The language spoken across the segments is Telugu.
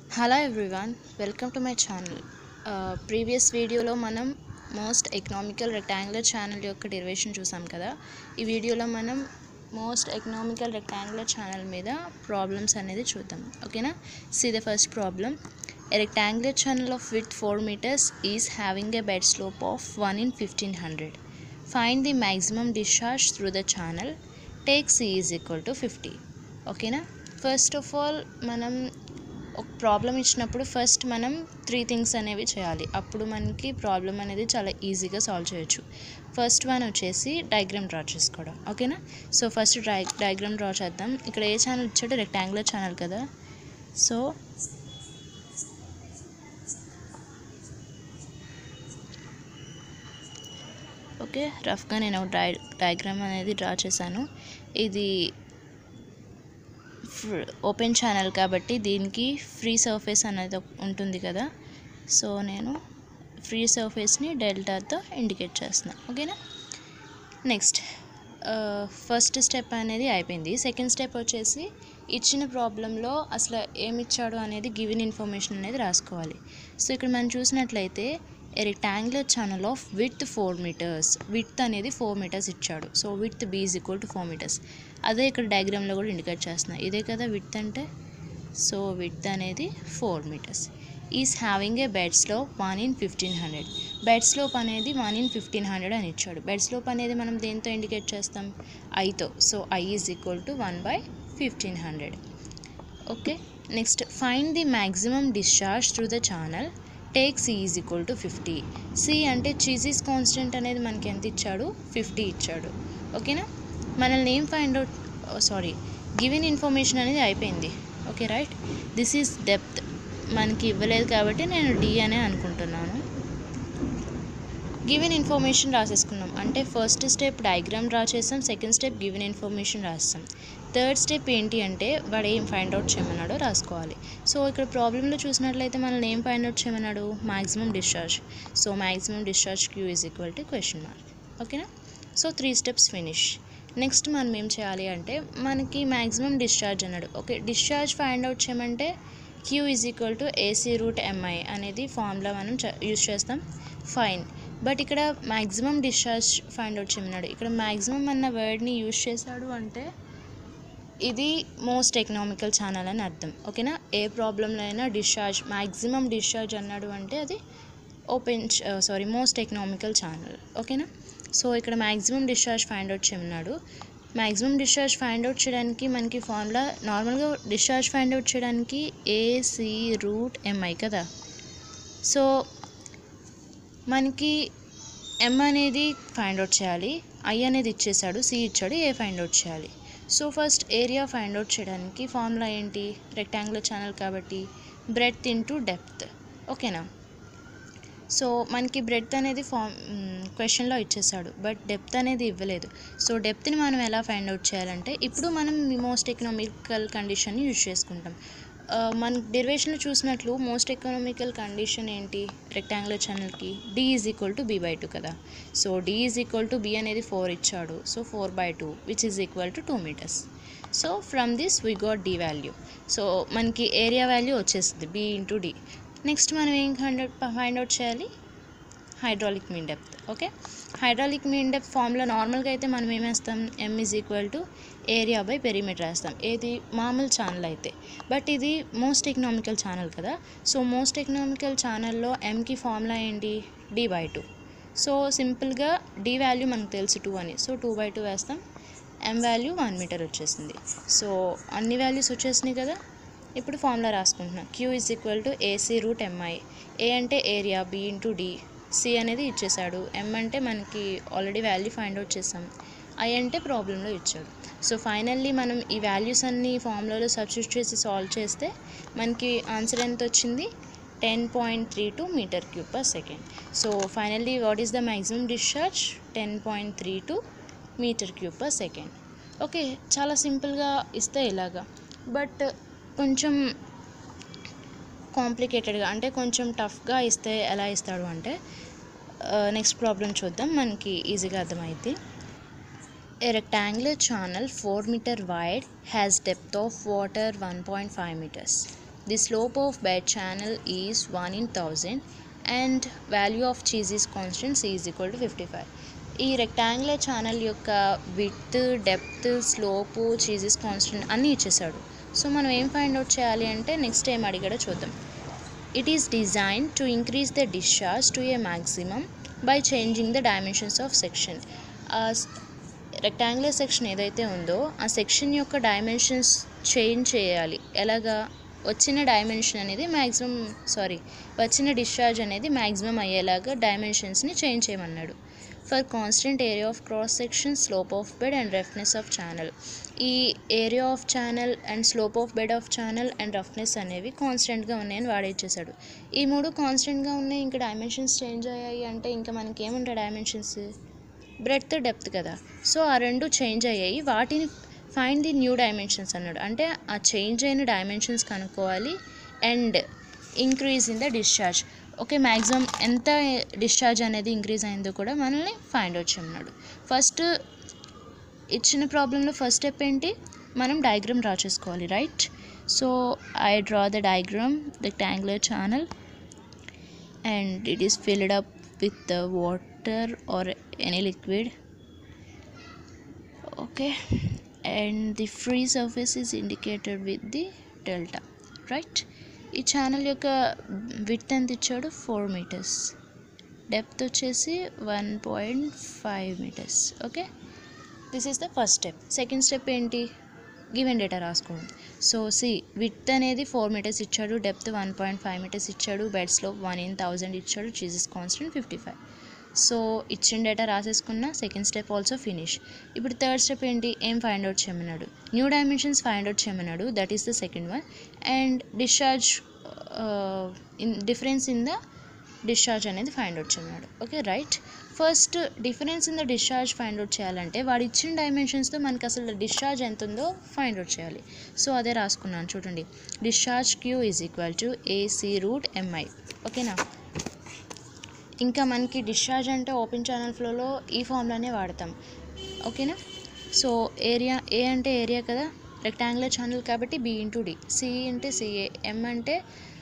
Hello everyone welcome to my channel previous వీడియోలో మనం మోస్ట్ ఎకనామికల్ రెక్టాంగులర్ ఛానల్ యొక్క డెరివేషన్ చూసాం కదా ఈ వీడియోలో మనం మోస్ట్ ఎకనామికల్ రెక్టాంగులర్ ఛానల్ మీద ప్రాబ్లమ్స్ అనేది చూద్దాం ఓకేనా see the first problem a rectangular channel of width four meters is having a bed slope of one in fifteen hundred find the maximum discharge through the channel take C is equal to fifty ఓకేనా ఫస్ట్ ఆఫ్ ఆల్ మనం ఒక ప్రాబ్లం ఇచ్చినప్పుడు ఫస్ట్ మనం త్రీ థింగ్స్ అనేవి చేయాలి అప్పుడు మనకి ప్రాబ్లం అనేది చాలా ఈజీగా సాల్వ్ చేయొచ్చు ఫస్ట్ వన్ వచ్చేసి డయాగ్రామ్ డ్రా చేసుకోవడం ఓకేనా సో ఫస్ట్ డై డయాగ్రామ్ డ్రా చేద్దాం ఇక్కడ ఏ ఛానల్ ఇచ్చాడు రెక్టాంగులర్ ఛానల్ కదా సో ఓకే రఫ్గా నేను డై డయాగ్రామ్ అనేది డ్రా చేశాను ఇది ఓపెన్ ఛానల్ కాబట్టి దీనికి ఫ్రీ సర్ఫేస్ అనేది ఒక- ఉంటుంది కదా సో నేను ఫ్రీ సర్ఫేస్ని డెల్టాతో ఇండికేట్ చేస్తున్నాను ఓకేనా నెక్స్ట్ ఫస్ట్ స్టెప్ అనేది అయిపోయింది సెకండ్ స్టెప్ వచ్చేసి ఇచ్చిన ప్రాబ్లంలో అసలు ఏమి ఇచ్చాడు అనేది గివెన్ ఇన్ఫర్మేషన్ అనేది రాసుకోవాలి సో ఇక్కడ మనం చూసినట్లయితే a rectangular channel of width four meters width అనేది ఫోర్ మీటర్స్ ఇచ్చాడు so width B is equal to four meters అదే ఇక్కడ డయాగ్రామ్లో కూడా ఇండికేట్ చేస్తున్నా ఇదే కదా విత్ అంటే సో విత్ అనేది four meters is having a bed slope one in fifteen hundred bed slope అనేది వన్ ఇన్ ఫిఫ్టీన్ హండ్రెడ్ అని ఇచ్చాడు బెడ్ స్లోప్ అనేది మనం దేంతో ఇండికేట్ చేస్తాం ఐతో so I is equal to one by fifteen hundred okay next find the maximum discharge through the channel take C is equal to fifty C అంటే చీజీస్ కాన్స్టెంట్ అనేది మనకి ఎంత ఇచ్చాడు ఫిఫ్టీ ఇచ్చాడు ఓకేనా మనల్ని ఏం find out sorry given information అనేది అయిపోయింది okay right this is depth మనకి ఇవ్వలేదు కాబట్టి నేను డి అనే అనుకుంటున్నాను గివెన్ ఇన్ఫర్మేషన్ రాసేసుకున్నాం అంటే ఫస్ట్ స్టెప్ డయాగ్రామ్ డ్రా చేసాం సెకండ్ స్టెప్ గివెన్ ఇన్ఫర్మేషన్ రాస్తాం థర్డ్ స్టెప్ ఏంటి అంటే వాడు ఏం ఫైండ్ అవుట్ చేయమన్నాడో రాసుకోవాలి సో ఇక్కడ ప్రాబ్లంలో చూసినట్లయితే మనల్ని ఏం ఫైండ్ అవుట్ చేయమన్నాడు maximum discharge so maximum discharge Q is equal to question mark ఓకేనా so three steps finish next మనం ఏం చేయాలి అంటే మనకి మ్యాక్సిమం డిశ్చార్జ్ అన్నాడు ఓకే డిశ్చార్జ్ ఫైండ్ అవుట్ చేయమంటే Q is equal to AC root M I అనేది ఫార్ములా మనం యూజ్ చేస్తాం ఫైన్ బట్ ఇక్కడ మ్యాక్సిమం డిశ్చార్జ్ ఫైండ్ అవుట్ చేయమన్నాడు ఇక్కడ మ్యాక్సిమం అన్న వర్డ్ని యూజ్ చేశాడు అంటే ఇది మోస్ట్ ఎకనామికల్ ఛానల్ అని అర్థం ఓకేనా ఏ ప్రాబ్లంలో అయినా డిశ్చార్జ్ మ్యాక్సిమం డిశ్చార్జ్ అన్నాడు అంటే అది open sorry most economical channel ఓకేనా సో ఇక్కడ మ్యాక్సిమం డిశ్చార్జ్ ఫైండ్ అవుట్ చేయమన్నాడు మ్యాక్సిమం డిశ్చార్జ్ ఫైండ్ అవుట్ చేయడానికి మనకి ఫార్ములా నార్మల్గా డిశ్చార్జ్ ఫైండ్ అవుట్ చేయడానికి ఏసీ రూట్ ఎంఐ కదా సో మనకి ఎం అనేది ఫైండ్ అవుట్ చేయాలి ఐ అనేది ఇచ్చేసాడు సి ఇచ్చాడు ఏ ఫైండ్ అవుట్ చేయాలి so first area find out చేయడానికి ఫార్ములా ఏంటి రెక్టాంగులర్ ఛానల్ కాబట్టి బ్రెడ్త్ ఇంటూ డెప్త్ ఓకేనా సో మనకి బ్రెడ్త్ అనేది ఫామ్ క్వశ్చన్లో ఇచ్చేసాడు బట్ డెప్త్ అనేది ఇవ్వలేదు సో డెప్త్ని మనం ఎలా ఫైండ్ అవుట్ చేయాలంటే ఇప్పుడు మనం మోస్ట్ ఎకనామికల్ కండిషన్ని యూజ్ చేసుకుంటాం ఆ, మన డెరివేషన్లో చూసినట్లు మోస్ట్ ఎకనామికల్ కండిషన్ ఏంటి రెక్టాంగులర్ ఛానల్కి D is equal to B by two కదా so D is equal to B అనేది ఫోర్ ఇచ్చాడు so four by two which is equal to two meters so from this we got D value so మనకి ఏరియా వాల్యూ వచ్చేస్తుంది బి ఇంటూ డి నెక్స్ట్ మనం ఏం హండ్రెడ్ ఫైండ్ అవుట్ చేయాలి hydraulic mean depth okay hydraulic mean depth ఫామ్లో నార్మల్గా అయితే మనం ఏం వేస్తాం M is equal to area by perimeter వేస్తాం ఏది మామూలు ఛానల్ అయితే బట్ ఇది మోస్ట్ ఎకనామికల్ ఛానల్ కదా సో మోస్ట్ ఎకనామికల్ ఛానల్లో ఎంకి ఫార్ములా ఏంటి డి బై టూ సో సింపుల్గా డి వాల్యూ మనకు తెలుసు టూ అని సో టూ బై టూ వేస్తాం ఎం వాల్యూ వన్ మీటర్ వచ్చేసింది సో అన్ని వాల్యూస్ వచ్చేసినాయి కదా ఇప్పుడు ఫార్ములా రాసుకుంటున్నాం Q is equal to AC root M I A అంటే area B into D C అనేది ఇచ్చేసాడు ఎం అంటే మనకి ఆల్రెడీ వాల్యూ ఫైండ్ అవుట్ చేసాం ఐ అంటే ప్రాబ్లంలో ఇచ్చాడు సో ఫైనల్లీ మనం ఈ వాల్యూస్ అన్ని ఫార్ములాలో సబ్స్టిట్యూట్ చేసి సాల్వ్ చేస్తే మనకి ఆన్సర్ ఎంత వచ్చింది ten point three two meter cube per second so finally what is the maximum discharge ten point three two meter cube per second okay చాలా సింపుల్గా ఇస్తే ఇలాగా బట్ కొంచెం కాంప్లికేటెడ్గా అంటే కొంచెం టఫ్గా ఇస్తే ఎలా ఇస్తాడు అంటే నెక్స్ట్ ప్రాబ్లం చూద్దాం మనకి ఈజీగా అర్థమైంది A rectangular channel 4 meter wide has depth of water 1.5 meters. The slope of bed channel is one in thousand and value of cheese is constant C is equal to fifty five ఈ రెక్టాంగులర్ ఛానల్ యొక్క with depth slope cheeses constant అన్నీ ఇచ్చేసాడు సో మనం ఏం ఫైండ్ అవుట్ చేయాలి అంటే నెక్స్ట్ ఏం అడిగాడో చూద్దాం it is design to increase the discharge to a maximum by changing the dimensions of section rectangular section ఏదైతే ఉందో ఆ సెక్షన్ యొక్క డైమెన్షన్స్ చేంజ్ చేయాలి ఎలాగా వచ్చిన డైమెన్షన్ అనేది మ్యాక్సిమం సారీ వచ్చిన డిశ్చార్జ్ అనేది మ్యాక్సిమం అయ్యేలాగా డైమెన్షన్స్ని చేంజ్ చేయమన్నాడు for constant area of cross section slope of bed and roughness of channel ఈ area of channel and slope of bed of channel and roughness అనేవి కాన్స్టెంట్గా ఉన్నాయని వాడేచ్చేసాడు ఈ మూడు కాన్స్టెంట్గా ఉన్నాయి ఇంకా డైమెన్షన్స్ చేంజ్ అయ్యాయి అంటే ఇంకా మనకి ఏముంటాయి డైమెన్షన్స్ బ్రెడ్త్ డెప్త్ కదా సో ఆ రెండు చేంజ్ అయ్యాయి వాటిని ఫైండ్ ది న్యూ డైమెన్షన్స్ అన్నాడు అంటే ఆ చేంజ్ అయిన డైమెన్షన్స్ కనుక్కోవాలి and increase in the discharge okay maximum ఎంత డిశ్చార్జ్ అనేది ఇంక్రీజ్ అయిందో కూడా మనల్ని ఫైండ్ అవుట్ చేయమన్నాడు ఫస్ట్ ఇచ్చిన ప్రాబ్లంలో ఫస్ట్ స్టెప్ ఏంటి మనం డయాగ్రామ్ డ్రా చేసుకోవాలి right so I draw the diagram rectangular channel and it is filled up with the water or any liquid okay and the free surface is indicated with the delta right ఈ ఛానల్ యొక్క విత్ ఎంత ఇచ్చాడు ఫోర్ మీటర్స్ డెప్త్ వచ్చేసి one point five metres okay this is the first step second step ఏంటి గివెన్ డేటా రాసుకోండి సో సి విత్ అనేది ఫోర్ మీటర్స్ ఇచ్చాడు depth one point five metres ఇచ్చాడు బెడ్స్లో వన్ ఇన్ థౌజండ్ ఇచ్చాడు Chezy's constant fifty five so ఇచ్చిన డేటా రాసేసుకున్న సెకండ్ స్టెప్ ఆల్సో ఫినిష్ ఇప్పుడు థర్డ్ స్టెప్ ఏంటి ఏం ఫైండ్ అవుట్ చేయమన్నాడు న్యూ డైమెన్షన్స్ ఫైండ్ అవుట్ చేయమన్నాడు that is the second one and discharge in difference in the discharge అనేది ఫైండ్ అవుట్ చేయమన్నాడు okay right first difference in the discharge find out చేయాలంటే వాడు ఇచ్చిన డైమెన్షన్స్తో మనకి అసలు డిశ్చార్జ్ ఎంత ఉందో ఫైండ్ అవుట్ చేయాలి సో అదే రాసుకున్నాను చూడండి discharge Q is equal to AC root MI ఓకేనా ఇంకా మనకి డిశ్చార్జ్ అంటే ఓపెన్ ఛానల్ ఫ్లోలో ఈ ఫామ్లోనే వాడతాం ఓకేనా సో ఏరియా ఏ అంటే ఏరియా కదా రెక్టాంగులర్ ఛానల్ కాబట్టి బి ఇంటూ డి సి అంటే సిఏ ఎం అంటే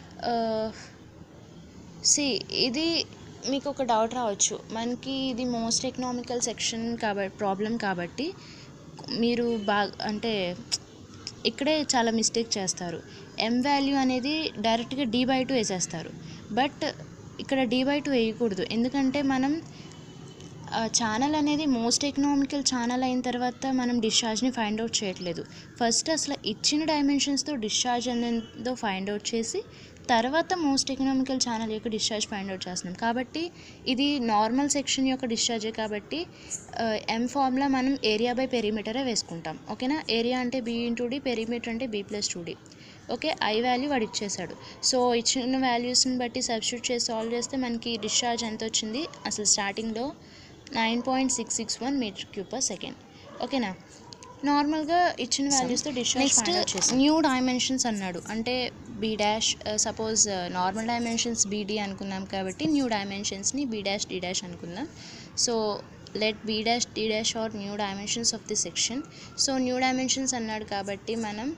సి ఇది మీకు ఒక డౌట్ రావచ్చు మనకి ఇది మోస్ట్ ఎకనామికల్ సెక్షన్ కాబట్టి ప్రాబ్లం కాబట్టి మీరు బాగా అంటే ఇక్కడే చాలా మిస్టేక్ చేస్తారు ఎం వాల్యూ అనేది డైరెక్ట్గా డి బై టూ వేసేస్తారు బట్ ఇక్కడ డి బై టూ వేయకూడదు ఎందుకంటే మనం ఛానల్ అనేది మోస్ట్ ఎకనామికల్ ఛానల్ అయిన తర్వాత మనం డిశ్చార్జ్ని ఫైండ్ అవుట్ చేయట్లేదు ఫస్ట్ అసలు ఇచ్చిన డైమెన్షన్స్తో డిశ్చార్జ్ ఎంతో ఫైండ్ అవుట్ చేసి తర్వాత మోస్ట్ ఎకనామికల్ ఛానల్ యొక్క డిశ్చార్జ్ ఫైండ్ అవుట్ చేస్తున్నాం కాబట్టి ఇది నార్మల్ సెక్షన్ యొక్క డిశ్చార్జే కాబట్టి ఎం ఫార్ములా మనం ఏరియా బై పెరిమీటరే వేసుకుంటాం ఓకేనా ఏరియా అంటే బి ఇంటూ డి పెరిమీటర్ అంటే B plus two D okay I value వాడు ఇచ్చేసాడు సో ఇచ్చిన వాల్యూస్ని బట్టి సబ్స్టిట్యూట్ చేసి సాల్వ్ చేస్తే మనకి డిశ్చార్జ్ ఎంత వచ్చింది అసలు స్టార్టింగ్లో nine point six six one metre cube per second ఓకేనా నార్మల్గా ఇచ్చిన వాల్యూస్తో డిశ్చార్జ్ నెక్స్ట్ న్యూ డైమెన్షన్స్ అన్నాడు అంటే B dash suppose normal dimensions BD అనుకున్నాం కాబట్టి న్యూ డైమెన్షన్స్ని బీ డాష్ డి డాష్ అనుకుందాం so let B dash D dash are new dimensions of the section so new dimensions అన్నాడు కాబట్టి మనం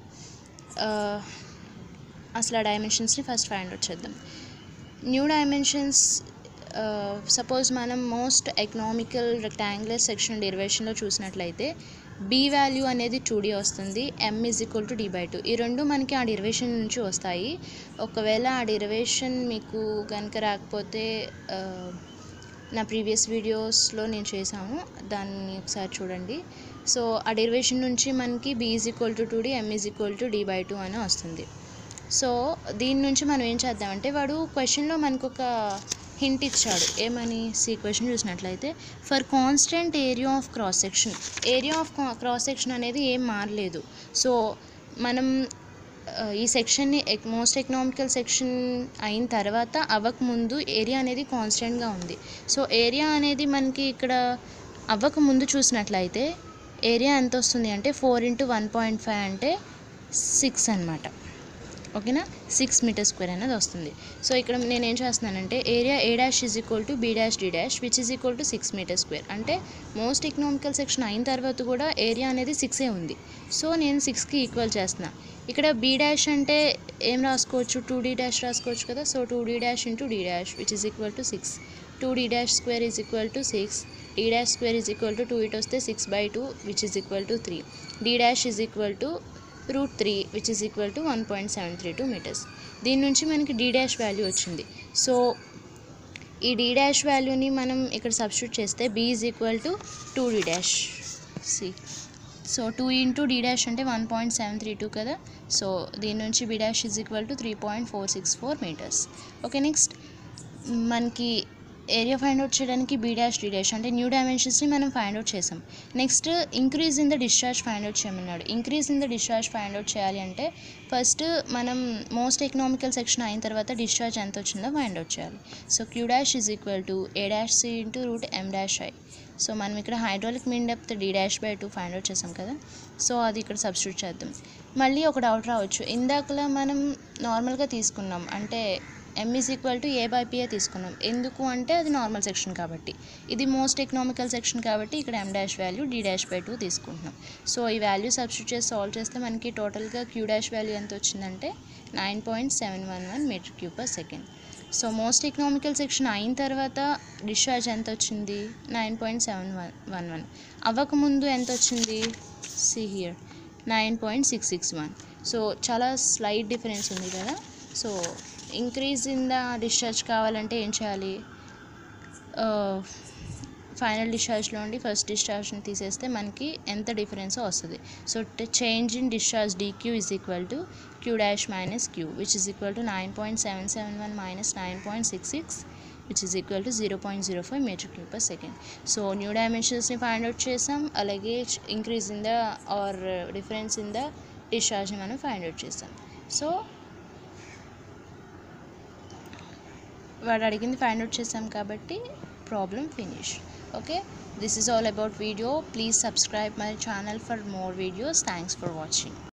అసలు ఆ డైమెన్షన్స్ని ఫస్ట్ ఫైండ్ అవుట్ చేద్దాం న్యూ డైమెన్షన్స్ సపోజ్ మనం మోస్ట్ ఎకనామికల్ రెక్టాంగులర్ సెక్షన్ డెరివేషన్లో చూసినట్లయితే బీ వాల్యూ అనేది టూ డీ వస్తుంది M is equal to D by two ఈ రెండు మనకి ఆ డెరివేషన్ నుంచి వస్తాయి ఒకవేళ ఆ డెరివేషన్ మీకు కనుక రాకపోతే నా ప్రీవియస్ వీడియోస్లో నేను చేశాను దాన్ని ఒకసారి చూడండి సో ఆ డెరివేషన్ నుంచి మనకి B is equal to two D M is equal to D by two అని వస్తుంది సో దీని నుంచి మనం ఏం చేద్దామంటే వాడు క్వశ్చన్లో మనకు ఒక హింట్ ఇచ్చాడు ఏమని సి క్వశ్చన్ చూసినట్లయితే for constant area of cross section area of cross section అనేది ఏం మారలేదు సో మనం ఈ సెక్షన్ని మోస్ట్ ఎకనామికల్ సెక్షన్ అయిన తర్వాత అవ్వక ముందు ఏరియా అనేది కాన్స్టెంట్గా ఉంది సో ఏరియా అనేది మనకి ఇక్కడ అవ్వక ముందు చూసినట్లయితే ఏరియా ఎంత వస్తుంది అంటే four into one point five అంటే సిక్స్ అనమాట ఓకేనా సిక్స్ మీటర్ స్క్వేర్ అనేది వస్తుంది సో ఇక్కడ నేను ఏం చేస్తున్నానంటే area A dash is equal to B dash D dash which is equal to six metre square అంటే మోస్ట్ ఎకనామికల్ సెక్షన్ అయిన తర్వాత కూడా ఏరియా అనేది సిక్సే ఉంది సో నేను సిక్స్కి ఈక్వల్ చేస్తున్నా ఇక్కడ బీ డాష్ అంటే ఏం రాసుకోవచ్చు టూ డీ డాష్ రాసుకోవచ్చు కదా so two D dash into D dash which is equal to six two D dash square is equal to six D dash square is equal to two it వస్తే six by two which is equal to three D dash is equal to root three which is equal to one point seven three two metres దీని నుంచి మనకి డీ డాష్ వాల్యూ వచ్చింది సో ఈ డీ డాష్ వాల్యూని మనం ఇక్కడ సబ్స్టిట్యూట్ చేస్తే B is equal to two D dash see so two into D dash అంటే one point seven three two కదా సో దీని నుంచి B dash is equal to three point four six four metres okay next మనకి ఏరియా ఫైండ్ అవుట్ చేయడానికి బీ డాష్ డీ డాష్ అంటే న్యూ డైమెన్షన్స్ని మనం ఫైండ్ అవుట్ చేసాం next increase in the discharge find out చేయమన్నాడు increase in the discharge find out చేయాలి అంటే ఫస్ట్ మనం మోస్ట్ ఎకనామికల్ సెక్షన్ అయిన తర్వాత డిశ్చార్జ్ ఎంత వచ్చిందో ఫైండ్ అవుట్ చేయాలి so Q dash is equal to A dash C into root M dash I so మనం ఇక్కడ hydraulic mean depth D dash by two find out చేసాం కదా సో అది ఇక్కడ సబ్స్టిట్యూట్ చేద్దాం మళ్ళీ ఒక డౌట్ రావచ్చు ఇందాకలా మనం నార్మల్గా తీసుకున్నాం అంటే M is equal to A by P తీసుకున్నాం ఎందుకు అంటే అది నార్మల్ సెక్షన్ కాబట్టి ఇది మోస్ట్ ఎకనామికల్ సెక్షన్ కాబట్టి ఇక్కడ M dash value D dash by two తీసుకుంటున్నాం సో ఈ వాల్యూ సబ్స్టిట్యూట్ చేసి సాల్వ్ చేస్తే మనకి టోటల్గా క్యూ డాష్ వాల్యూ ఎంత వచ్చిందంటే nine point seven one one metre cube per second so most economical section అయిన తర్వాత డిశ్చార్జ్ ఎంత వచ్చింది nine point seven one one one అవ్వకముందు ఎంత వచ్చింది see here nine point six six one so చాలా స్లైట్ డిఫరెన్స్ ఉంది కదా so increase in the discharge కావాలంటే ఏం చేయాలి ఫైనల్ డిశ్చార్జ్లో ఉండి ఫస్ట్ డిశ్చార్జ్ని తీసేస్తే మనకి ఎంత డిఫరెన్స్ వస్తుంది so change in discharge dQ is equal to Q dash minus Q which is equal to nine point seven seven one minus nine point six six which is equal to zero point zero five metre cube per second so new డైమెన్షన్స్ని ఫైండ్ అవుట్ చేసాం అలాగే increase in the or difference in the డిశ్చార్జ్ని మనం ఫైండ్ అవుట్ చేసాం సో వాడు అడిగింది ఫైండ్ అవుట్ చేసాం కాబట్టి problem finish okay this is all about video please subscribe my channel for more videos thanks for watching